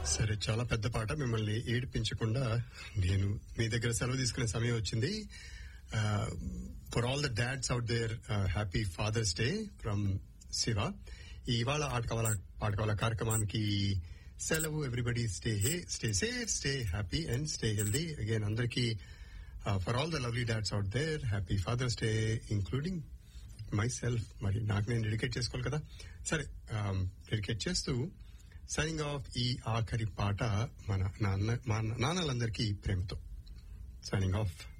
సరే చాలా పెద్ద పాట మిమ్మల్ని ఏడిపించకుండా నేను మీ దగ్గర సెలవు తీసుకునే సమయం వచ్చింది for all the dads out there happy father's day from Shiva ఇవాళ ఆట కావాల పాట కావాల కార్యక్రమానికి సెలవు everybody stay hey stay safe stay happy and stay healthy again అందరికీ for all the lovely dads out there happy father's day including myself మరి నాకు నేను డెడికేట్ చేసుకోవాలి కదా సరే డెడికేట్ చేస్తూ సైనింగ్ ఆఫ్ ఈ ఆఖరి పాట మన నాన్న మా నాన్నలందరికీ ప్రేమతో సైనింగ్ ఆఫ్